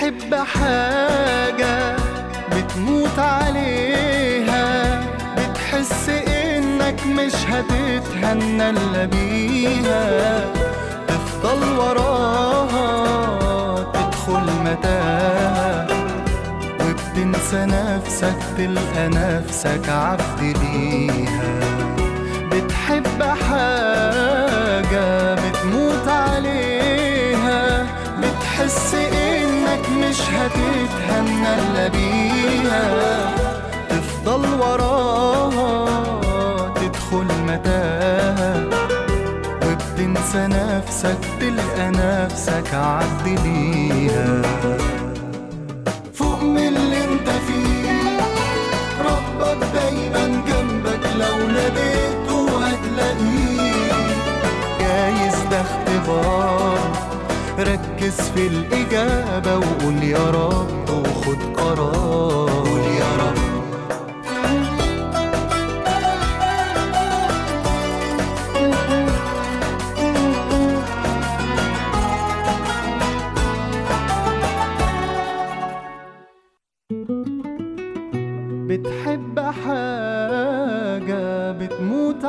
بتحب حاجة بتموت عليها بتحس انك مش هتتهنى الا بيها تفضل وراها تدخل متاهة وبتنسى نفسك تلقى نفسك عبد ليها بتحب حاجة بتموت عليها بتحس انك مش هتتهنى الا بيها تفضل وراها تدخل متاهة وبتنسى نفسك تلقى نفسك عبد ليها فوق من اللي انت فيه ربك دايما جنبك لو ناديته هتلاقيه جايز ده اختبار ركز في الإجابة وقول يا رب وخد قرار قول يا رب بتحب حاجة بتموت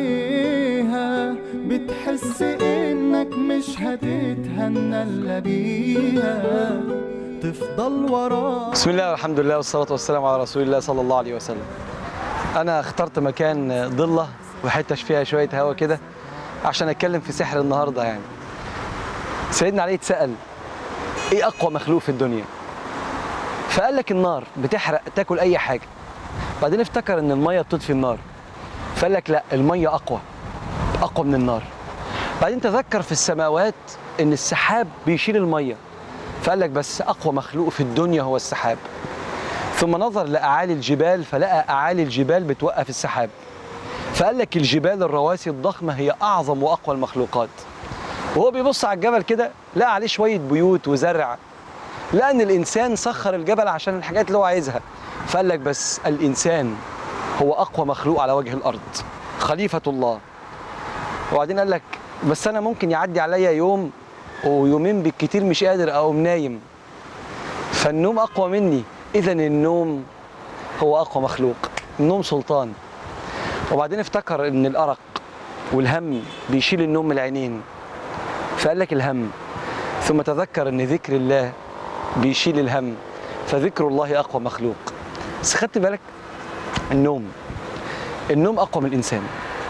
عليها بتحس انك مش هتتهنى الا بيها تفضل وراها بسم الله والحمد لله والصلاة والسلام على رسول الله صلى الله عليه وسلم أنا اخترت مكان ضلة وحتة فيها شوية هوا كده عشان أتكلم في سحر النهاردة يعني سيدنا علي اتسأل إيه أقوى مخلوق في الدنيا فقال لك النار بتحرق تاكل أي حاجة بعدين افتكر إن المية بتطفي النار فقال لك لا المية أقوى أقوى من النار بعدين تذكر في السماوات إن السحاب بيشيل المية فقال لك بس أقوى مخلوق في الدنيا هو السحاب ثم نظر لأعالي الجبال فلقى أعالي الجبال بتوقف السحاب فقال لك الجبال الرواسي الضخمة هي أعظم وأقوى المخلوقات وهو بيبص على الجبل كده لقى عليه شوية بيوت وزرع لقى إن الإنسان سخر الجبل عشان الحاجات اللي هو عايزها فقال لك بس الإنسان هو أقوى مخلوق على وجه الأرض خليفة الله وبعدين قال لك بس أنا ممكن يعدي عليا يوم ويومين بالكتير مش قادر أقوم نايم فالنوم أقوى مني إذا النوم هو أقوى مخلوق النوم سلطان وبعدين افتكر إن الأرق والهم بيشيل النوم من العينين فقال لك الهم ثم تذكر إن ذكر الله بيشيل الهم فذكر الله أقوى مخلوق بس خدت بالك النوم النوم أقوى من الإنسان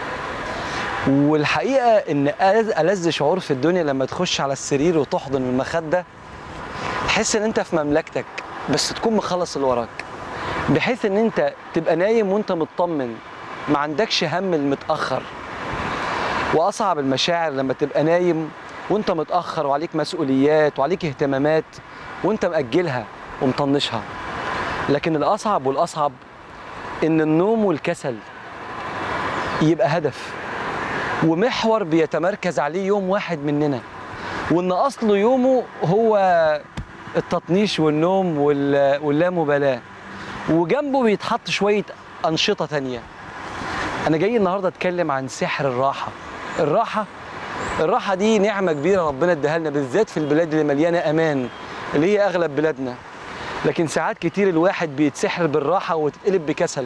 والحقيقة إن ألذ ألذ شعور في الدنيا لما تخش على السرير وتحضن المخدة تحس إن أنت في مملكتك بس تكون مخلص اللي وراك بحيث إن أنت تبقى نايم وأنت مطمن ما عندكش هم المتأخر وأصعب المشاعر لما تبقى نايم وأنت متأخر وعليك مسؤوليات وعليك اهتمامات وأنت مأجلها ومطنشها لكن الأصعب والأصعب إن النوم والكسل يبقى هدف ومحور بيتمركز عليه يوم واحد مننا وان اصل يومه هو التطنيش والنوم وال- واللامبالاه وجنبه بيتحط شويه انشطه تانية انا جاي النهارده اتكلم عن سحر الراحه الراحه الراحه دي نعمه كبيره ربنا اداها لنا بالذات في البلاد اللي مليانه امان اللي هي اغلب بلادنا لكن ساعات كتير الواحد بيتسحر بالراحه وتقلب بكسل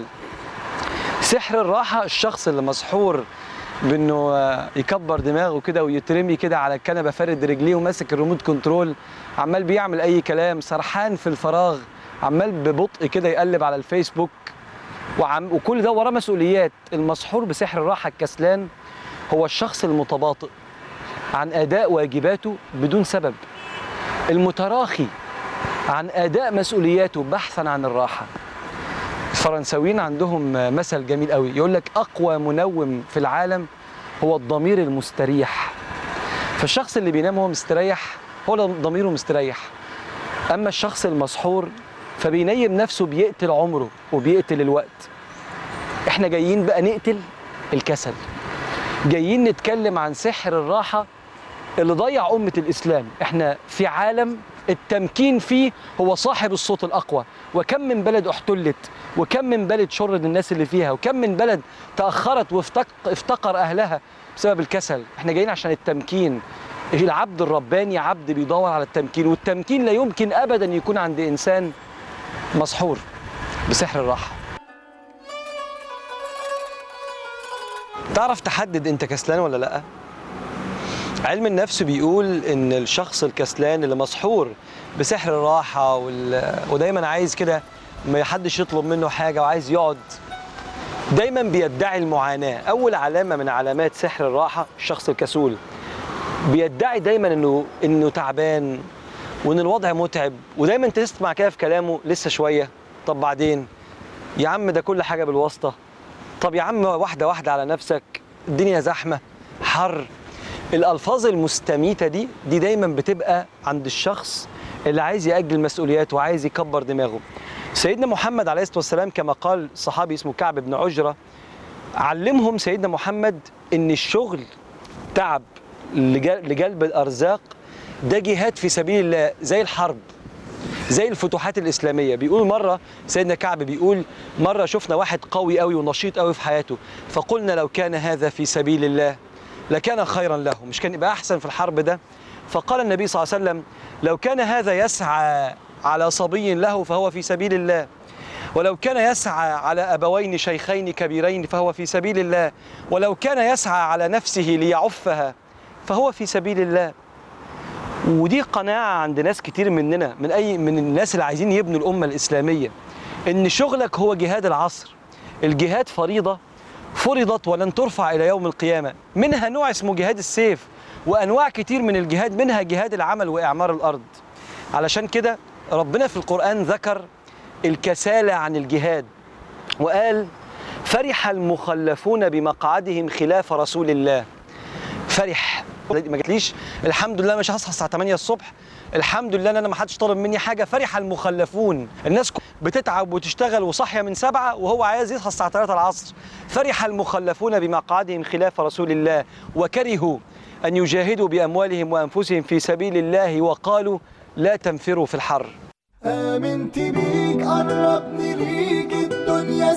سحر الراحه الشخص اللي مسحور بانه آه، يكبر دماغه كده ويترمي كده على الكنبه فارد رجليه وماسك الريموت كنترول عمال بيعمل اي كلام سرحان في الفراغ عمال ببطء كده يقلب على الفيسبوك وعم وكل ده وراه مسؤوليات المسحور بسحر الراحه الكسلان هو الشخص المتباطئ عن اداء واجباته بدون سبب المتراخي عن اداء مسؤولياته بحثا عن الراحه الفرنساويين عندهم مثل جميل قوي يقول لك اقوى منوم في العالم هو الضمير المستريح فالشخص اللي بينام وهو مستريح هو اللي ضميره مستريح اما الشخص المسحور فبينيم نفسه بيقتل عمره وبيقتل الوقت احنا جايين بقى نقتل الكسل جايين نتكلم عن سحر الراحه اللي ضيع أمة الإسلام إحنا في عالم التمكين فيه هو صاحب الصوت الأقوى وكم من بلد احتلت وكم من بلد شرد الناس اللي فيها وكم من بلد تأخرت وافتق- افتقر أهلها بسبب الكسل إحنا جايين عشان التمكين العبد الرباني عبد بيدور على التمكين والتمكين لا يمكن ابدا يكون عند انسان مسحور بسحر الراحه تعرف تحدد انت كسلان ولا لا علم النفس بيقول ان الشخص الكسلان اللي مسحور بسحر الراحه وال... ودايما عايز كده ما حدش يطلب منه حاجه وعايز يقعد دايما بيدعي المعاناه اول علامه من علامات سحر الراحه الشخص الكسول بيدعي دايما انه انه تعبان وان الوضع متعب ودايما تسمع كده في كلامه لسه شويه طب بعدين يا عم ده كل حاجه بالواسطه طب يا عم واحده واحده على نفسك الدنيا زحمه حر الالفاظ المستميته دي دي دايما بتبقى عند الشخص اللي عايز ياجل مسؤولياته وعايز يكبر دماغه سيدنا محمد عليه الصلاه والسلام كما قال صحابي اسمه كعب بن عجره علمهم سيدنا محمد ان الشغل تعب لجل- لجلب الارزاق ده جهاد في سبيل الله زي الحرب زي الفتوحات الاسلاميه بيقول مره سيدنا كعب بيقول مره شفنا واحد قوي قوي ونشيط قوي في حياته فقلنا لو كان هذا في سبيل الله لكان خيرا له مش كان يبقى احسن في الحرب ده فقال النبي صلى الله عليه وسلم لو كان هذا يسعى على صبي له فهو في سبيل الله ولو كان يسعى على ابوين شيخين كبيرين فهو في سبيل الله ولو كان يسعى على نفسه ليعفها فهو في سبيل الله ودي قناعة عند ناس كتير مننا من أي من الناس اللي عايزين يبنوا الأمة الإسلامية إن شغلك هو جهاد العصر الجهاد فريضة فرضت ولن ترفع إلى يوم القيامة منها نوع اسمه جهاد السيف وأنواع كتير من الجهاد منها جهاد العمل وإعمار الأرض علشان كده ربنا في القرآن ذكر الكسالى عن الجهاد وقال فرح المخلفون بمقعدهم خلاف رسول الله فرح ما جاتليش الحمد لله مش هصحى الساعه 8 الصبح الحمد لله ان انا ما حدش طلب مني حاجه فرح المخلفون الناس بتتعب وتشتغل وصاحيه من سبعة وهو عايز يصحى الساعه 3 العصر فرح المخلفون بمقعدهم خلاف رسول الله وكرهوا ان يجاهدوا باموالهم وانفسهم في سبيل الله وقالوا لا تنفروا في الحر آمنت بيك قربني ليك الدنيا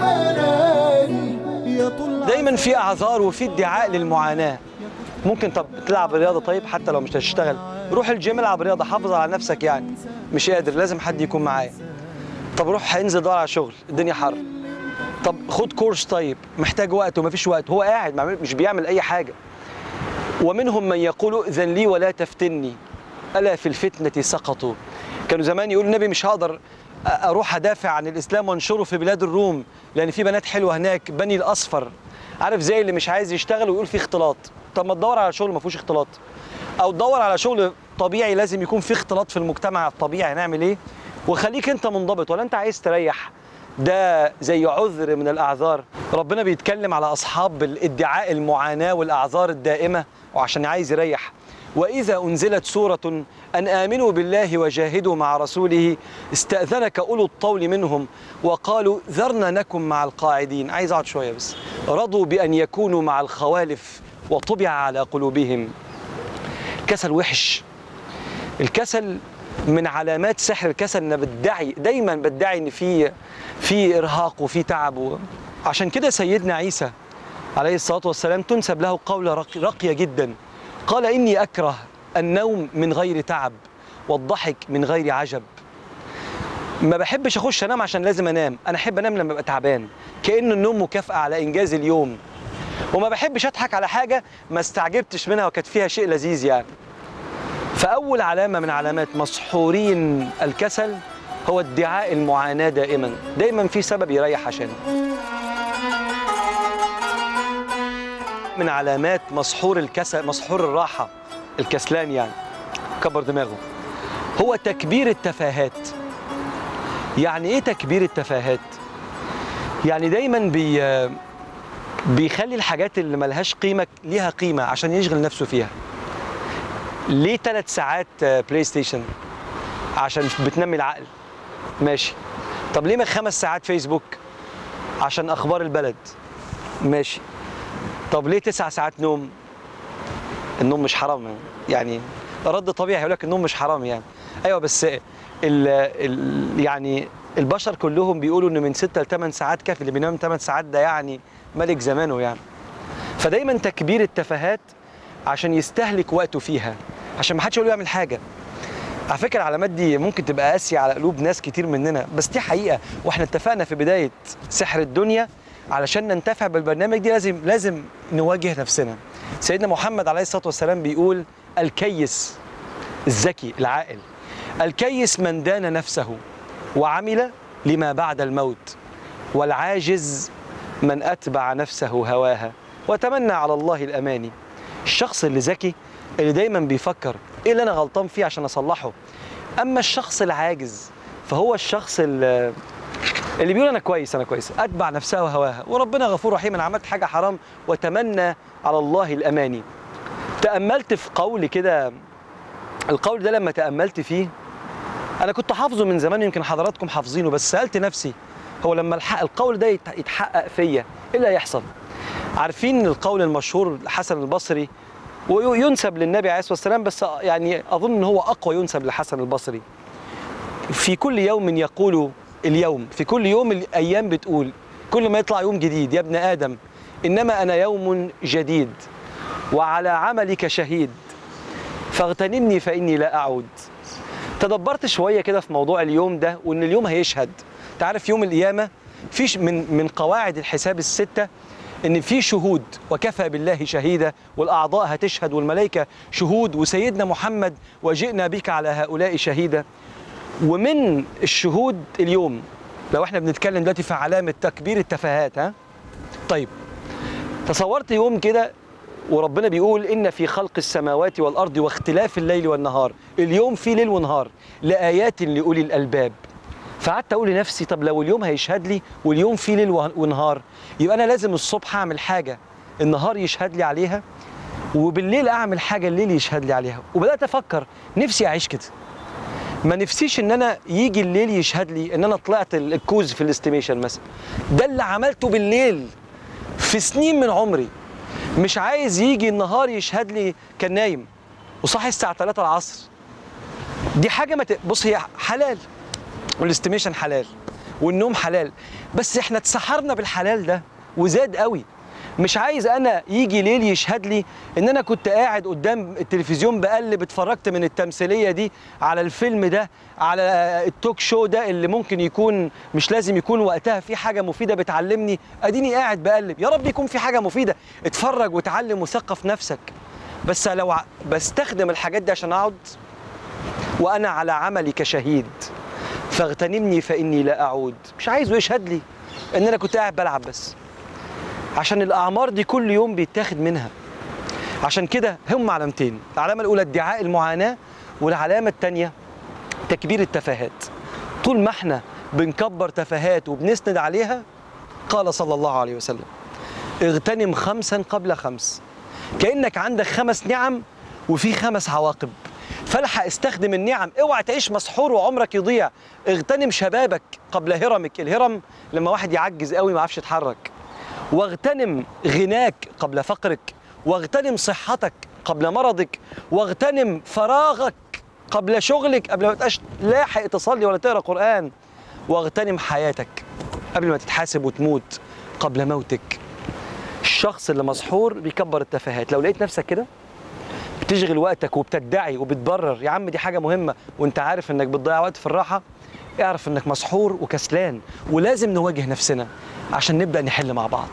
سحراني يا طول دايما في اعذار وفي ادعاء للمعاناه ممكن طب تلعب رياضه طيب حتى لو مش هتشتغل روح الجيم العب رياضه حافظ على نفسك يعني مش قادر لازم حد يكون معايا طب روح انزل دور على شغل الدنيا حر طب خد كورس طيب محتاج وقت ومفيش وقت هو قاعد ما عمل- مش بيعمل اي حاجه ومنهم من يقول اذن لي ولا تفتني الا في الفتنه سقطوا كانوا زمان يقول النبي مش هقدر أ- اروح ادافع عن الاسلام وانشره في بلاد الروم لان في بنات حلوه هناك بني الاصفر عارف زي اللي مش عايز يشتغل ويقول في اختلاط طب ما تدور على شغل ما فيهوش اختلاط او تدور على شغل طبيعي لازم يكون في اختلاط في المجتمع الطبيعي نعمل ايه وخليك انت منضبط ولا انت عايز تريح ده زي عذر من الاعذار ربنا بيتكلم على اصحاب الادعاء المعاناه والاعذار الدائمه وعشان عايز يريح واذا انزلت سوره ان امنوا بالله وجاهدوا مع رسوله استاذنك اولو الطول منهم وقالوا ذرنا نكن مع القاعدين عايز اقعد شويه بس رضوا بان يكونوا مع الخوالف وطبع على قلوبهم كسل وحش الكسل من علامات سحر الكسل ان بدعي دايما بدعي ان في في ارهاق وفي تعب و... عشان كده سيدنا عيسى عليه الصلاه والسلام تنسب له قوله راقي- راقيه جدا قال اني اكره النوم من غير تعب والضحك من غير عجب ما بحبش اخش انام عشان لازم انام انا احب انام لما ابقى تعبان كانه النوم مكافاه على انجاز اليوم وما بحبش اضحك على حاجه ما استعجبتش منها وكانت فيها شيء لذيذ يعني فأول علامة من علامات مسحورين الكسل هو ادعاء المعاناة دائما دايما في سبب يريح عشانه من علامات مسحور الكسل مسحور الراحة الكسلان يعني كبر دماغه هو تكبير التفاهات يعني ايه تكبير التفاهات يعني دايما بي بيخلي الحاجات اللي ملهاش قيمة ليها قيمة عشان يشغل نفسه فيها ليه ثلاث ساعات آه، بلاي ستيشن عشان بتنمي العقل ماشي طب ليه ما خمس ساعات فيسبوك عشان اخبار البلد ماشي طب ليه تسع ساعات نوم النوم مش حرام يعني رد طبيعي يقول لك النوم مش حرام يعني ايوه بس ال ال يعني البشر كلهم بيقولوا ان من 6 ل 8 ساعات كافي اللي بينام 8 ساعات ده يعني ملك زمانه يعني فدايما تكبير التفاهات عشان يستهلك وقته فيها عشان ما حدش يقول له يعمل حاجه على فكره العلامات دي ممكن تبقى قاسيه على قلوب ناس كتير مننا بس دي حقيقه واحنا اتفقنا في بدايه سحر الدنيا علشان ننتفع بالبرنامج دي لازم لازم نواجه نفسنا سيدنا محمد عليه الصلاه والسلام بيقول الكيس الذكي العاقل الكيس من دان نفسه وعمل لما بعد الموت والعاجز من اتبع نفسه هواها وتمنى على الله الاماني الشخص اللي ذكي اللي دايما بيفكر ايه اللي انا غلطان فيه عشان اصلحه اما الشخص العاجز فهو الشخص اللي اللي بيقول انا كويس انا كويس اتبع نفسها وهواها وربنا غفور رحيم انا عملت حاجه حرام وتمنى على الله الاماني تاملت في قول كده القول ده لما تاملت فيه انا كنت حافظه من زمان يمكن حضراتكم حافظينه بس سالت نفسي هو لما الحق القول ده يت- يتحقق فيا ايه اللي هيحصل عارفين القول المشهور الحسن البصري وينسب للنبي عليه الصلاه والسلام بس يعني اظن ان هو اقوى ينسب للحسن البصري في كل يوم يقول اليوم في كل يوم الايام بتقول كل ما يطلع يوم جديد يا ابن ادم انما انا يوم جديد وعلى عملك شهيد فاغتنمني فاني لا اعود تدبرت شويه كده في موضوع اليوم ده وان اليوم هيشهد تعرف يوم القيامه فيش من من قواعد الحساب السته ان في شهود وكفى بالله شهيدا والاعضاء هتشهد والملائكه شهود وسيدنا محمد وجئنا بك على هؤلاء شهيدا ومن الشهود اليوم لو احنا بنتكلم دلوقتي في علامه تكبير التفاهات ها طيب تصورت يوم كده وربنا بيقول ان في خلق السماوات والارض واختلاف الليل والنهار اليوم في ليل ونهار لايات لاولي الالباب فقعدت اقول لنفسي طب لو اليوم هيشهد لي واليوم في ليل ونهار يبقى انا لازم الصبح اعمل حاجه النهار يشهد لي عليها وبالليل اعمل حاجه الليل يشهد لي عليها وبدات افكر نفسي اعيش كده ما نفسيش ان انا يجي الليل يشهد لي ان انا طلعت الكوز في الاستيميشن مثلا ده اللي عملته بالليل في سنين من عمري مش عايز يجي النهار يشهد لي كان نايم وصاحي الساعه 3 العصر دي حاجه ما ت... بص هي حلال والاستيميشن حلال والنوم حلال بس احنا اتسحرنا بالحلال ده وزاد قوي مش عايز انا يجي ليل يشهد لي ان انا كنت قاعد قدام التلفزيون بقلب اتفرجت من التمثيليه دي على الفيلم ده على التوك شو ده اللي ممكن يكون مش لازم يكون وقتها في حاجه مفيده بتعلمني اديني قاعد بقلب يا رب يكون في حاجه مفيده اتفرج وتعلم وثقف نفسك بس لو ع- بستخدم الحاجات دي عشان اقعد وانا على عملك شهيد فاغتنمني فاني لا اعود مش عايزه يشهد لي ان انا كنت قاعد بلعب بس عشان الاعمار دي كل يوم بيتاخد منها عشان كده هم علامتين العلامه الاولى ادعاء المعاناه والعلامه الثانيه تكبير التفاهات طول ما احنا بنكبر تفاهات وبنسند عليها قال صلى الله عليه وسلم اغتنم خمسا قبل خمس كانك عندك خمس نعم وفي خمس عواقب فالحق استخدم النعم اوعى تعيش مسحور وعمرك يضيع اغتنم شبابك قبل هرمك الهرم لما واحد يعجز قوي ما يعرفش يتحرك واغتنم غناك قبل فقرك واغتنم صحتك قبل مرضك واغتنم فراغك قبل شغلك قبل ما تبقاش لاحق تصلي ولا تقرا قران واغتنم حياتك قبل ما تتحاسب وتموت قبل موتك الشخص اللي مسحور بيكبر التفاهات لو لقيت نفسك كده بتشغل وقتك وبتدعي وبتبرر يا عم دي حاجه مهمه وانت عارف انك بتضيع وقت في الراحه اعرف انك مسحور وكسلان ولازم نواجه نفسنا عشان نبدا نحل مع بعض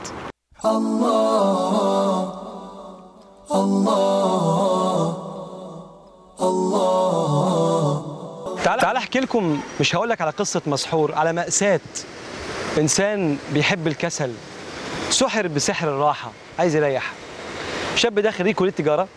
تعال تعال احكي لكم مش هقول لك على قصه مسحور على ماساه انسان بيحب الكسل سحر بسحر الراحه عايز يريح شاب ده خريج كليه تجاره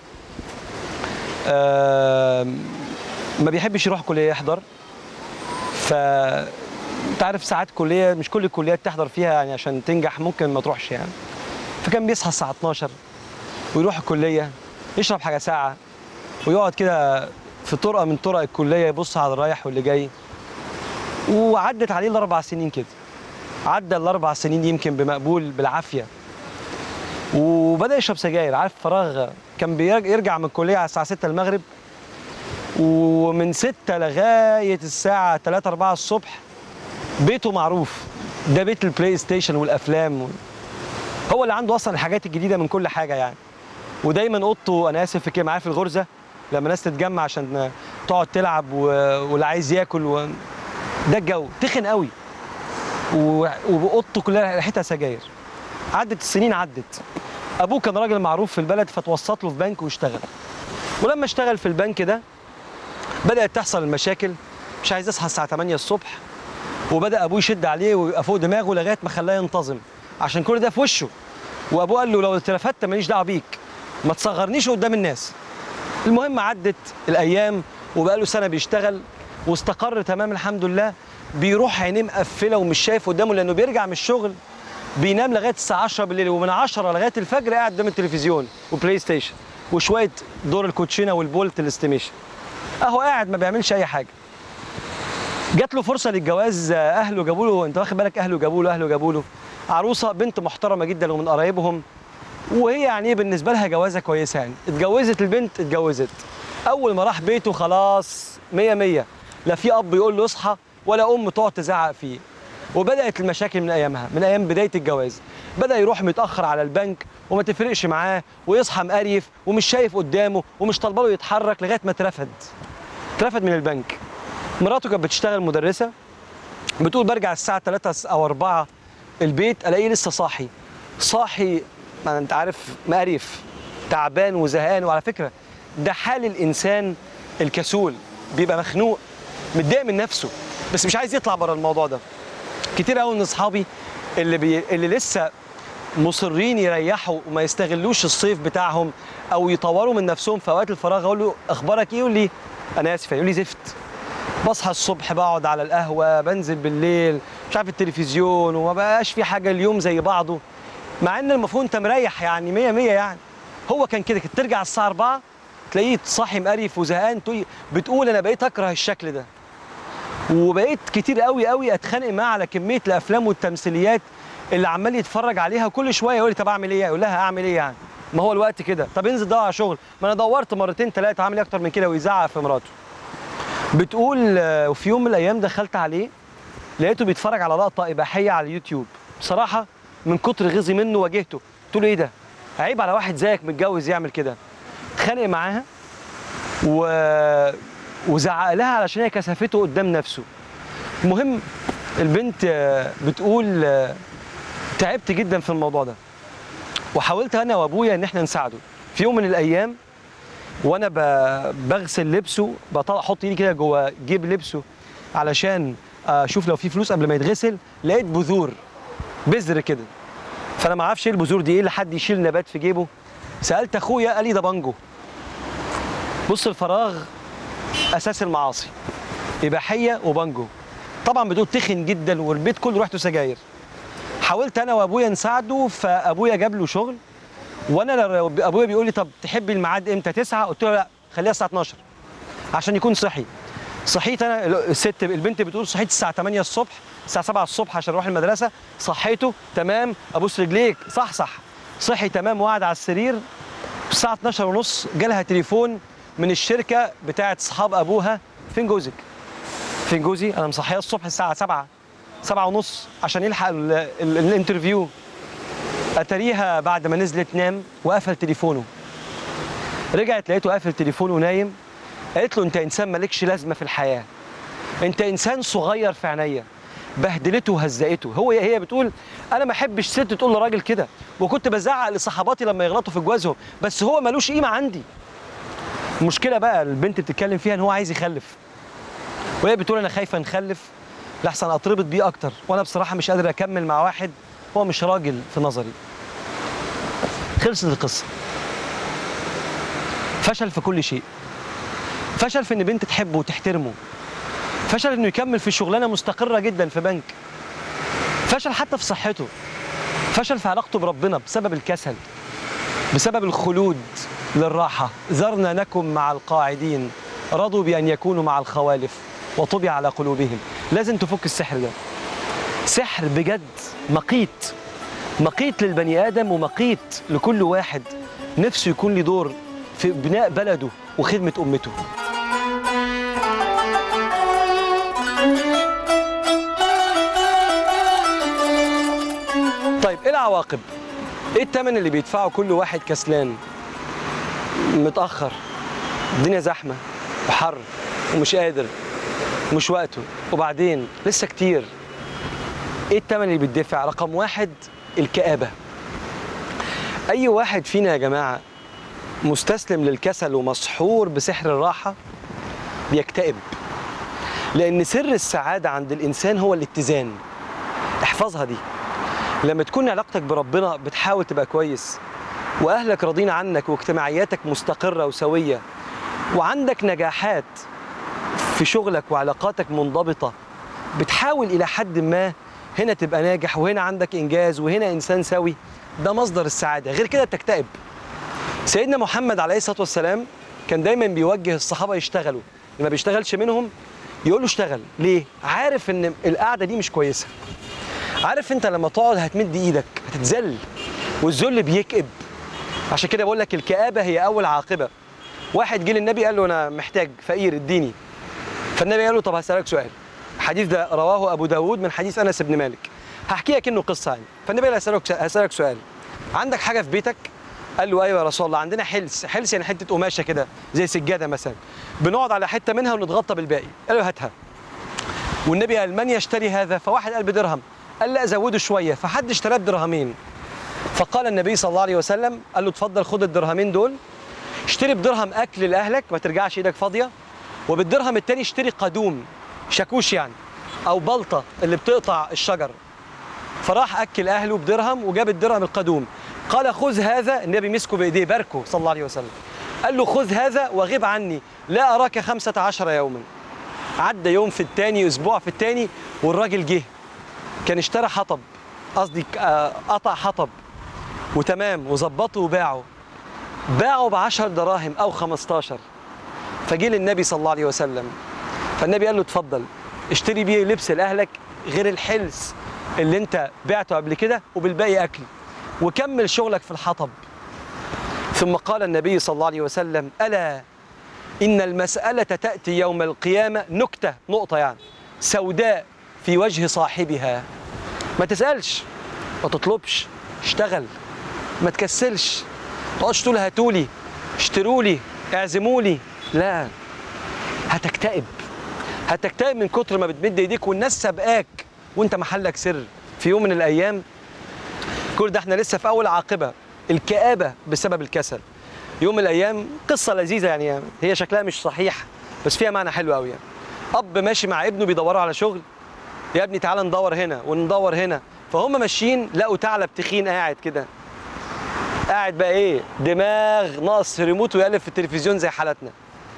آم، ما بيحبش يروح كليه يحضر ف انت عارف ساعات كليه مش كل الكليات تحضر فيها يعني عشان تنجح ممكن ما تروحش يعني فكان بيصحى الساعه 12 ويروح الكليه يشرب حاجه ساعه ويقعد كده في طرقه من طرق الكليه يبص على الرايح واللي جاي وعدت عليه الاربع سنين كده عدى الاربع سنين يمكن بمقبول بالعافيه وبدا يشرب سجاير عارف فراغ كان بيرجع من الكليه على الساعه 6 المغرب ومن 6 لغايه الساعه 3 4 الصبح بيته معروف ده بيت البلاي ستيشن والافلام وال... هو اللي عنده اصلا الحاجات الجديده من كل حاجه يعني ودايما اوضته انا اسف في كده معاه في الغرزه لما ناس تتجمع عشان تقعد تلعب و... واللي عايز ياكل و... ده الجو تخن قوي و... واوضته كلها ريحتها سجاير عدت السنين عدت ابوه كان راجل معروف في البلد فتوسط له في بنك واشتغل ولما اشتغل في البنك ده بدات تحصل المشاكل مش عايز يصحى الساعه 8 الصبح وبدا ابوه يشد عليه ويبقى فوق دماغه لغايه ما خلاه ينتظم عشان كل ده في وشه وابوه قال له لو اترفدت ماليش دعوه بيك ما تصغرنيش قدام الناس المهم عدت الايام وبقى له سنه بيشتغل واستقر تمام الحمد لله بيروح عينيه مقفله ومش شايف قدامه لانه بيرجع من الشغل بينام لغايه الساعه 10 بالليل ومن 10 لغايه الفجر قاعد قدام التلفزيون وبلاي ستيشن وشويه دور الكوتشينه والبولت الاستيميشن اهو قاعد ما بيعملش اي حاجه جات له فرصه للجواز اهله جابوا له انت واخد بالك اهله جابوا له اهله جابوا له عروسه بنت محترمه جدا ومن قرايبهم وهي يعني ايه بالنسبه لها جوازه كويسه يعني اتجوزت البنت اتجوزت اول ما راح بيته خلاص مية مية لا في اب يقول له اصحى ولا ام تقعد تزعق فيه وبدات المشاكل من ايامها من ايام بدايه الجواز بدا يروح متاخر على البنك وما تفرقش معاه ويصحى مقريف ومش شايف قدامه ومش طالبه له يتحرك لغايه ما اترفد اترفد من البنك مراته كانت بتشتغل مدرسه بتقول برجع الساعه 3 او 4 البيت الاقيه لسه صاحي صاحي ما انت عارف مقريف تعبان وزهقان وعلى فكره ده حال الانسان الكسول بيبقى مخنوق متضايق من نفسه بس مش عايز يطلع بره الموضوع ده كتير قوي من اصحابي اللي بي... اللي لسه مصرين يريحوا وما يستغلوش الصيف بتاعهم او يطوروا من نفسهم في اوقات الفراغ اقول له اخبارك ايه يقول لي انا اسف يقول لي زفت بصحى الصبح بقعد على القهوه بنزل بالليل مش عارف التلفزيون وما بقاش في حاجه اليوم زي بعضه مع ان المفروض انت مريح يعني 100 100 يعني هو كان كده كنت ترجع الساعه 4 تلاقيه صاحي مقريف وزهقان تقول بتقول انا بقيت اكره الشكل ده وبقيت كتير قوي قوي اتخانق معاه على كميه الافلام والتمثيليات اللي عمال يتفرج عليها كل شويه يقول لي طب اعمل ايه يقول لها اعمل ايه يعني ما هو الوقت كده طب انزل دور على شغل ما انا دورت مرتين ثلاثه عامل ايه اكتر من كده ويزعق في مراته بتقول آه، وفي يوم من الايام دخلت عليه لقيته بيتفرج على لقطه اباحيه على اليوتيوب بصراحه من كتر غيظي منه واجهته قلت له ايه ده عيب على واحد زيك متجوز يعمل كده اتخانق معاها و... وزعق لها علشان هي كسفته قدام نفسه المهم البنت آه، بتقول آه، تعبت جدا في الموضوع ده وحاولت انا وابويا ان احنا نساعده في يوم من الايام وانا ب- بغسل لبسه بطلع احط ايدي كده جوه جيب لبسه علشان اشوف لو في فلوس قبل ما يتغسل لقيت بذور بذر كده فانا ما اعرفش ايه البذور دي ايه اللي حد يشيل نبات في جيبه سالت اخويا قال لي ده بانجو بص الفراغ اساس المعاصي اباحيه وبانجو طبعا بتقول تخن جدا والبيت كله ريحته سجاير حاولت انا وابويا نساعده فابويا جاب له شغل وانا ل- ابويا بيقول لي طب تحبي الميعاد امتى 9 قلت له لا خليها الساعه 12 عشان يكون صحي صحيت انا الست البنت بتقول صحيت الساعه 8 الصبح الساعه 7 الصبح عشان اروح المدرسه صحيته تمام ابوس رجليك صح صح صحي تمام وقعد على السرير الساعه 12 ونص جالها تليفون من الشركه بتاعه اصحاب ابوها فين جوزك فين جوزي انا مصحيه الصبح الساعه 7 7 ونص عشان يلحق ال- ال- الانترفيو اتاريها بعد ما نزلت نام وقفل تليفونه رجعت لقيته قافل تليفونه ونايم قالت له انت انسان مالكش لازمه في الحياه انت انسان صغير في عينيا بهدلته وهزقته هو هي بتقول انا ما احبش ست تقول لراجل كده وكنت بزعق لصحباتي لما يغلطوا في جوازهم بس هو ملوش قيمه عندي المشكله بقى البنت بتتكلم فيها ان هو عايز يخلف وهي بتقول انا خايفه نخلف لحسن اتربط بيه اكتر وانا بصراحه مش قادر اكمل مع واحد هو مش راجل في نظري خلصت القصه فشل في كل شيء فشل في ان بنت تحبه وتحترمه فشل انه يكمل في شغلانه مستقره جدا في بنك فشل حتى في صحته فشل في علاقته بربنا بسبب الكسل بسبب الخلود للراحه ذرنا نكن مع القاعدين رضوا بان يكونوا مع الخوالف وطبع على قلوبهم لازم تفك السحر ده سحر بجد مقيت مقيت للبني ادم ومقيت لكل واحد نفسه يكون له دور في بناء بلده وخدمه امته طيب ايه العواقب ايه الثمن اللي بيدفعه كل واحد كسلان متاخر الدنيا زحمه وحر ومش قادر ومش وقته وبعدين لسه كتير ايه التمن اللي بيدفع رقم واحد الكآبة اي واحد فينا يا جماعة مستسلم للكسل ومسحور بسحر الراحة بيكتئب لان سر السعادة عند الانسان هو الاتزان احفظها دي لما تكون علاقتك بربنا بتحاول تبقى كويس واهلك راضين عنك واجتماعياتك مستقرة وسوية وعندك نجاحات في شغلك وعلاقاتك منضبطة بتحاول إلى حد ما هنا تبقى ناجح وهنا عندك إنجاز وهنا إنسان سوي ده مصدر السعادة غير كده تكتئب سيدنا محمد عليه الصلاة والسلام كان دايما بيوجه الصحابة يشتغلوا لما بيشتغلش منهم يقول له اشتغل ليه؟ عارف ان القعدة دي مش كويسة عارف انت لما تقعد هتمد ايدك هتتذل والذل بيكئب عشان كده بقول لك الكآبة هي أول عاقبة واحد جه للنبي قال له أنا محتاج فقير اديني فالنبي قال له طب هسألك سؤال الحديث ده رواه أبو داود من حديث أنس بن مالك هحكي لك إنه قصة يعني فالنبي قال هسألك هسألك سؤال عندك حاجة في بيتك قال له ايوه يا رسول الله عندنا حلس حلس يعني حته قماشه كده زي سجاده مثلا بنقعد على حته منها ونتغطى بالباقي قال له هاتها والنبي قال من يشتري هذا فواحد قال بدرهم قال لا زوده شويه فحد اشتراه بدرهمين فقال النبي صلى الله عليه وسلم قال له اتفضل خد الدرهمين دول اشتري بدرهم اكل لاهلك ما ترجعش ايدك فاضيه وبالدرهم التاني اشتري قدوم شاكوش يعني او بلطه اللي بتقطع الشجر فراح اكل اهله بدرهم وجاب الدرهم القدوم قال خذ هذا النبي مسكه بايديه باركه صلى الله عليه وسلم قال له خذ هذا وغب عني لا اراك خمسة عشر يوما عدى يوم في التاني اسبوع في التاني والراجل جه كان اشترى حطب قصدي آه، قطع حطب وتمام وظبطه وباعه باعه ب 10 دراهم او 15 فجه للنبي صلى الله عليه وسلم فالنبي قال له اتفضل اشتري بيه لبس لاهلك غير الحلس اللي انت بعته قبل كده وبالباقي اكل وكمل شغلك في الحطب ثم قال النبي صلى الله عليه وسلم الا ان المساله تاتي يوم القيامه نكته نقطه يعني سوداء في وجه صاحبها ما تسالش ما تطلبش اشتغل ما تكسلش ما تقعدش تقول هاتولي اشترولي اعزمولي لا هتكتئب هتكتئب من كتر ما بتمد ايديك والناس سابقاك وانت محلك سر في يوم من الايام كل ده احنا لسه في اول عاقبه الكآبه بسبب الكسل يوم من الايام قصه لذيذه يعني هي شكلها مش صحيح بس فيها معنى حلو قوي يعني اب ماشي مع ابنه بيدوروا على شغل يا ابني تعالى ندور هنا وندور هنا فهم ماشيين لقوا ثعلب تخين قاعد كده قاعد بقى ايه دماغ ناقص ريموت ويقلب في التلفزيون زي حالتنا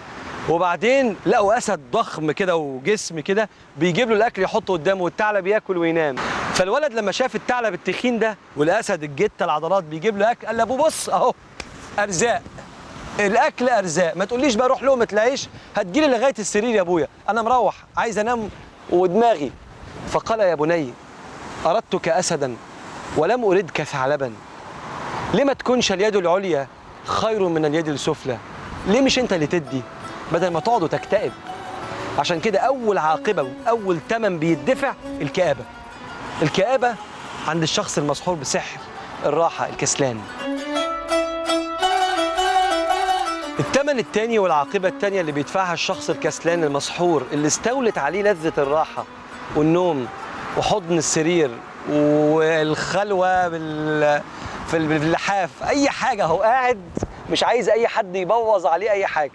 وبعدين لقوا اسد ضخم كده وجسم كده بيجيب له الاكل يحطه قدامه والثعلب ياكل وينام فالولد لما شاف الثعلب التخين ده والاسد الجته العضلات بيجيب له اكل قال لابوه بص اهو ارزاق الاكل ارزاق ما تقوليش بقى روح لقمه العيش هتجيلي لغايه السرير يا ابويا انا مروح عايز انام ودماغي فقال يا بني اردتك اسدا ولم اردك ثعلبا لما تكونش اليد العليا خير من اليد السفلى ليه مش انت اللي تدي بدل ما تقعد وتكتئب عشان كده اول عاقبه واول ثمن بيدفع الكآبه الكآبه عند الشخص المسحور بسحر الراحه الكسلان الثمن الثاني والعاقبه الثانيه اللي بيدفعها الشخص الكسلان المسحور اللي استولت عليه لذه الراحه والنوم وحضن السرير والخلوه بال في اللحاف اي حاجه هو قاعد مش عايز اي حد يبوظ عليه اي حاجه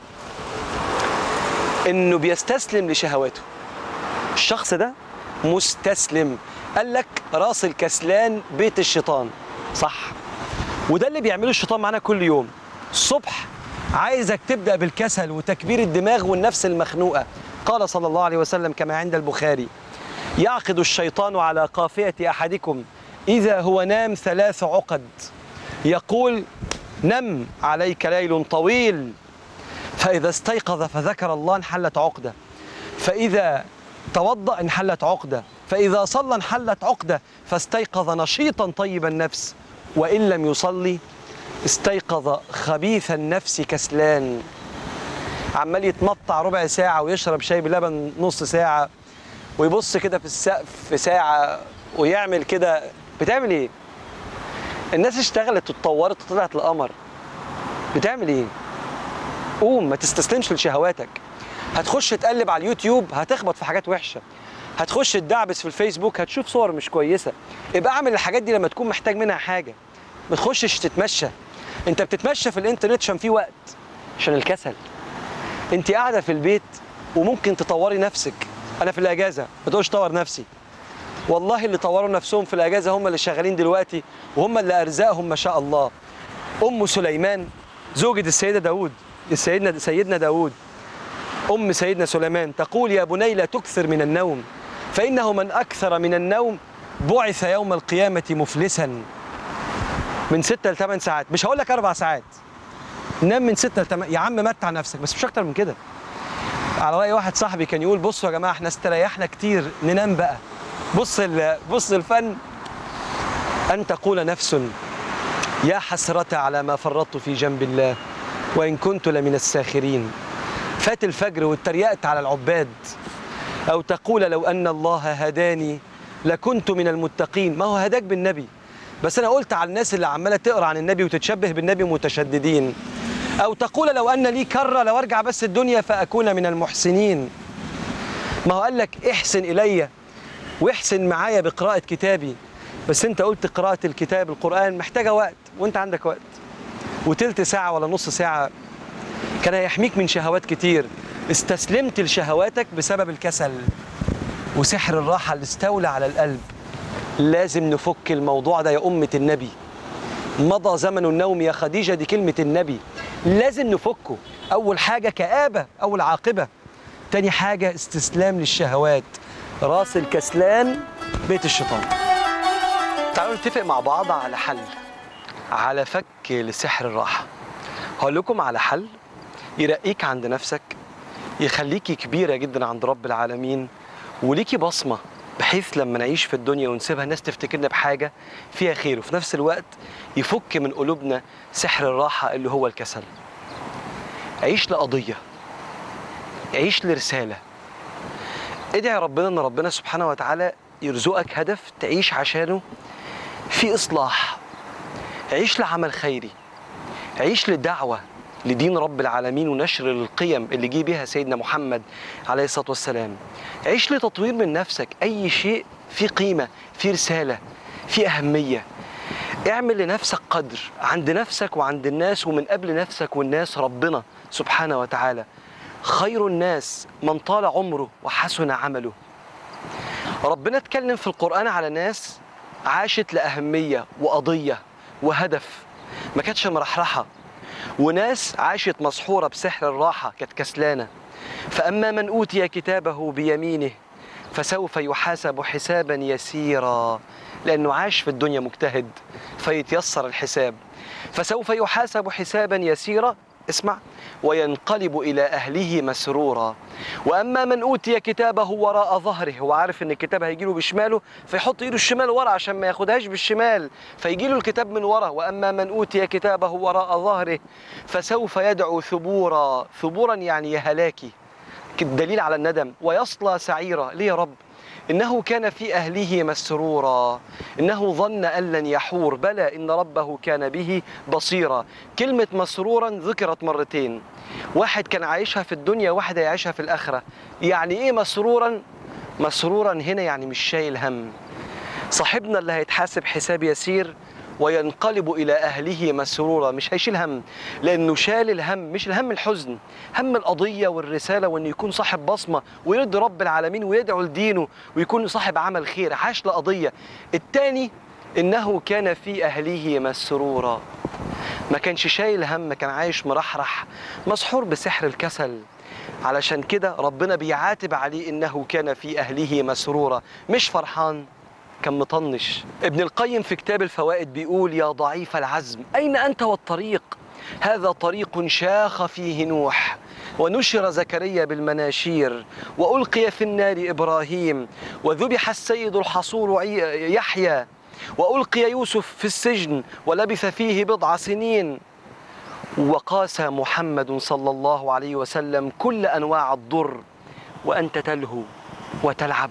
انه بيستسلم لشهواته الشخص ده مستسلم قال لك راس الكسلان بيت الشيطان صح وده اللي بيعمله الشيطان معانا كل يوم الصبح عايزك تبدا بالكسل وتكبير الدماغ والنفس المخنوقه قال صلى الله عليه وسلم كما عند البخاري يعقد الشيطان على قافيه احدكم اذا هو نام ثلاث عقد يقول نم عليك ليل طويل فإذا استيقظ فذكر الله انحلت عقدة فإذا توضأ انحلت عقدة فإذا صلى انحلت عقدة فاستيقظ نشيطا طيب النفس وإن لم يصلي استيقظ خبيث النفس كسلان عمال يتمطع ربع ساعة ويشرب شاي بلبن نص ساعة ويبص كده في السقف في ساعة ويعمل كده بتعمل ايه؟ الناس اشتغلت واتطورت وطلعت القمر بتعمل ايه قوم ما تستسلمش لشهواتك هتخش تقلب على اليوتيوب هتخبط في حاجات وحشه هتخش تدعبس في الفيسبوك هتشوف صور مش كويسه ابقى اعمل الحاجات دي لما تكون محتاج منها حاجه ما تخشش تتمشى انت بتتمشى في الانترنت عشان في وقت عشان الكسل انت قاعده في البيت وممكن تطوري نفسك انا في الاجازه ما تقولش طور نفسي والله اللي طوروا نفسهم في الاجازه هم اللي شغالين دلوقتي وهم اللي ارزاقهم ما شاء الله ام سليمان زوجة السيده داود سيدنا سيدنا داود ام سيدنا سليمان تقول يا بني لا تكثر من النوم فانه من اكثر من النوم بعث يوم القيامه مفلسا من ستة لثمان ساعات مش هقول لك اربع ساعات نام من ستة لثمان يا عم متع نفسك بس مش اكتر من كده على راي واحد صاحبي كان يقول بصوا يا جماعه احنا استريحنا كتير ننام بقى بص ال- بص الفن ان تقول نفس يا حسرة على ما فرطت في جنب الله وإن كنت لمن الساخرين فات الفجر واتريقت على العباد أو تقول لو أن الله هداني لكنت من المتقين ما هو هداك بالنبي بس أنا قلت على الناس اللي عمالة تقرأ عن النبي وتتشبه بالنبي متشددين أو تقول لو أن لي كرة لو أرجع بس الدنيا فأكون من المحسنين ما هو قال لك احسن إلي واحسن معايا بقراءة كتابي بس انت قلت قراءة الكتاب القرآن محتاجة وقت وانت عندك وقت وتلت ساعة ولا نص ساعة كان هيحميك من شهوات كتير استسلمت لشهواتك بسبب الكسل وسحر الراحة اللي استولى على القلب لازم نفك الموضوع ده يا أمة النبي مضى زمن النوم يا خديجة دي كلمة النبي لازم نفكه أول حاجة كآبة أول عاقبة تاني حاجة استسلام للشهوات راس الكسلان بيت الشيطان تعالوا نتفق مع بعض على حل على فك لسحر الراحة هقول لكم على حل يرقيك عند نفسك يخليكي كبيرة جدا عند رب العالمين وليكي بصمة بحيث لما نعيش في الدنيا ونسيبها الناس تفتكرنا بحاجة فيها خير وفي نفس الوقت يفك من قلوبنا سحر الراحة اللي هو الكسل عيش لقضية عيش لرسالة ادعي ربنا ان ربنا سبحانه وتعالى يرزقك هدف تعيش عشانه في اصلاح عيش لعمل خيري عيش للدعوه لدين رب العالمين ونشر القيم اللي جه بيها سيدنا محمد عليه الصلاه والسلام عيش لتطوير من نفسك اي شيء فيه قيمه فيه رساله فيه اهميه اعمل لنفسك قدر عند نفسك وعند الناس ومن قبل نفسك والناس ربنا سبحانه وتعالى خير الناس من طال عمره وحسن عمله ربنا اتكلم في القرآن على ناس عاشت لأهمية وقضية وهدف ما كانتش مرحرحة وناس عاشت مسحورة بسحر الراحة كانت كسلانة فأما من أوتي كتابه بيمينه فسوف يحاسب حسابا يسيرا لأنه عاش في الدنيا مجتهد فيتيسر الحساب فسوف يحاسب حسابا يسيرا اسمع وينقلب إلى أهله مسرورا وأما من أوتي كتابه وراء ظهره هو عارف إن الكتاب هيجيله بشماله فيحط إيده الشمال ورا عشان ما ياخدهاش بالشمال فيجيله الكتاب من ورا وأما من أوتي كتابه وراء ظهره فسوف يدعو ثبورا ثبورا يعني يا هلاكي دليل على الندم ويصلى سعيرا ليه يا رب إنه كان في أهله مسرورا إنه ظن أن لن يحور بلى إن ربه كان به بصيرا كلمة مسرورا ذكرت مرتين واحد كان عايشها في الدنيا واحد هيعيشها في الآخرة يعني إيه مسرورا مسرورا هنا يعني مش شايل هم صاحبنا اللي هيتحاسب حساب يسير وينقلب إلى أهله مسرورا مش هيشيل هم لأنه شال الهم مش الهم الحزن هم القضية والرسالة وأنه يكون صاحب بصمة ويرضي رب العالمين ويدعو لدينه ويكون صاحب عمل خير عاش لقضية التاني إنه كان في أهله مسرورا ما كانش شايل هم كان عايش مرحرح مسحور بسحر الكسل علشان كده ربنا بيعاتب عليه إنه كان في أهله مسرورا مش فرحان كان مطنش ابن القيم في كتاب الفوائد بيقول يا ضعيف العزم أين أنت والطريق هذا طريق شاخ فيه نوح ونشر زكريا بالمناشير وألقي في النار إبراهيم وذبح السيد الحصور عي- يحيى وألقي يوسف في السجن ولبث فيه بضع سنين وقاس محمد صلى الله عليه وسلم كل أنواع الضر وأنت تلهو وتلعب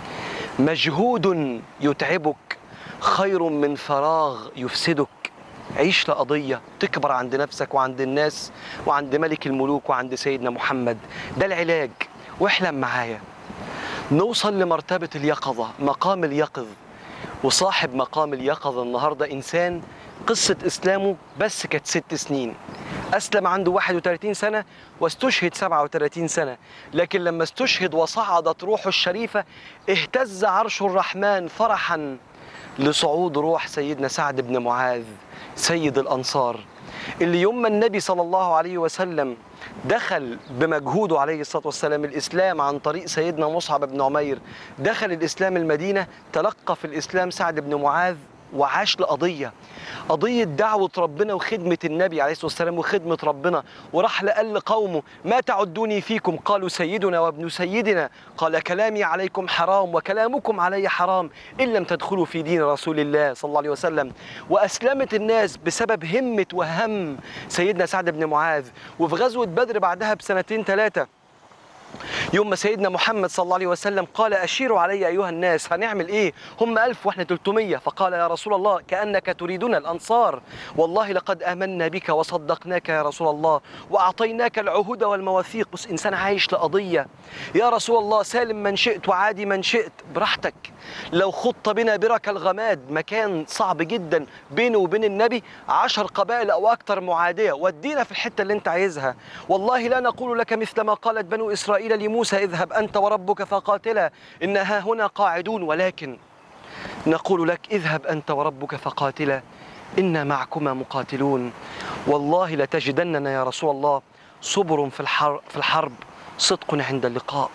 مجهود يتعبك خير من فراغ يفسدك عيش لقضية تكبر عند نفسك وعند الناس وعند ملك الملوك وعند سيدنا محمد ده العلاج واحلم معايا نوصل لمرتبة اليقظة مقام اليقظ وصاحب مقام اليقظة النهاردة إنسان قصة إسلامه بس كانت ست سنين أسلم عنده 31 سنة واستشهد 37 سنة لكن لما استشهد وصعدت روحه الشريفة اهتز عرش الرحمن فرحا لصعود روح سيدنا سعد بن معاذ سيد الأنصار اللي يوم ما النبي صلى الله عليه وسلم دخل بمجهوده عليه الصلاة والسلام الإسلام عن طريق سيدنا مصعب بن عمير دخل الإسلام المدينة تلقى في الإسلام سعد بن معاذ وعاش لقضية قضية دعوة ربنا وخدمة النبي عليه الصلاة والسلام وخدمة ربنا وراح لقال لقومه ما تعدوني فيكم قالوا سيدنا وابن سيدنا قال كلامي عليكم حرام وكلامكم علي حرام إن لم تدخلوا في دين رسول الله صلى الله عليه وسلم وأسلمت الناس بسبب همة وهم سيدنا سعد بن معاذ وفي غزوة بدر بعدها بسنتين ثلاثة يوم ما سيدنا محمد صلى الله عليه وسلم قال أشيروا علي أيها الناس هنعمل إيه هم ألف وإحنا 300 فقال يا رسول الله كأنك تريدنا الأنصار والله لقد آمنا بك وصدقناك يا رسول الله وأعطيناك العهود والمواثيق بس إنسان عايش لقضية يا رسول الله سالم من شئت وعادي من شئت براحتك لو خط بنا برك الغماد مكان صعب جدا بينه وبين النبي عشر قبائل أو أكثر معادية ودينا في الحتة اللي أنت عايزها والله لا نقول لك مثل ما قالت بنو إسرائيل لموسى اذهب أنت وربك فقاتلا إنها هنا قاعدون ولكن نقول لك اذهب أنت وربك فقاتلا إنا معكما مقاتلون والله لتجدننا يا رسول الله صبر في الحرب, في الحرب صدق عند اللقاء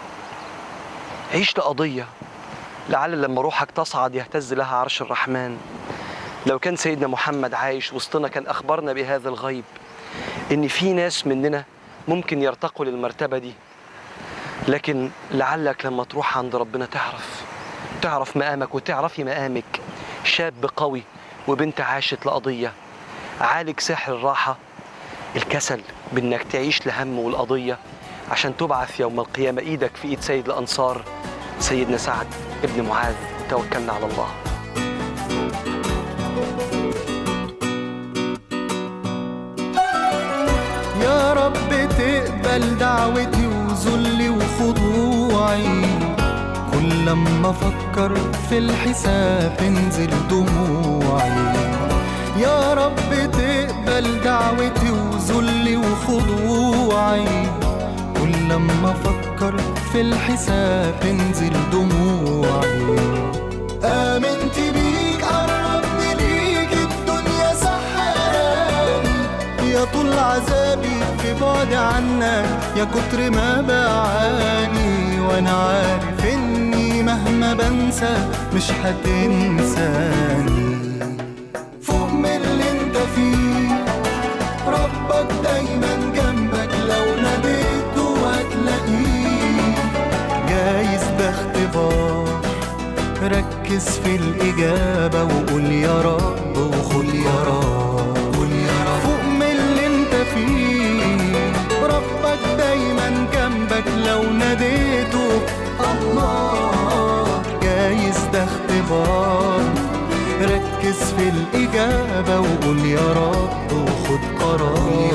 عيش لقضية لعل لما روحك تصعد يهتز لها عرش الرحمن لو كان سيدنا محمد عايش وسطنا كان أخبرنا بهذا الغيب إن في ناس مننا ممكن يرتقوا للمرتبة دي لكن لعلك لما تروح عند ربنا تعرف تعرف مقامك وتعرفي مقامك شاب قوي وبنت عاشت لقضية عالج سحر الراحة الكسل بانك تعيش لهم والقضية عشان تبعث يوم القيامة ايدك في ايد سيد الانصار سيدنا سعد ابن معاذ توكلنا على الله يا رب تقبل دعوتي وذلي وخضوعي كل لما افكر في الحساب تنزل دموعي يا رب تقبل دعوتي وذلي وخضوعي كل لما افكر في الحساب تنزل دموعي آمنت بيك قربني ليك الدنيا سحراني يا طول عذابي في بعد عنك يا كتر ما بعاني وانا عارف اني مهما بنسى مش هتنساني فوق من اللي انت فيه ربك دايما جنبك لو ناديته هتلاقيه جايز ده اختبار ركز في الإجابة وقول يا رب وخد يا رب قول يا رب فوق من اللي انت فيه ربك دايما جنبك لو ناديته الله جايز ده اختبار ركز في الإجابة وقول يا رب وخد قرار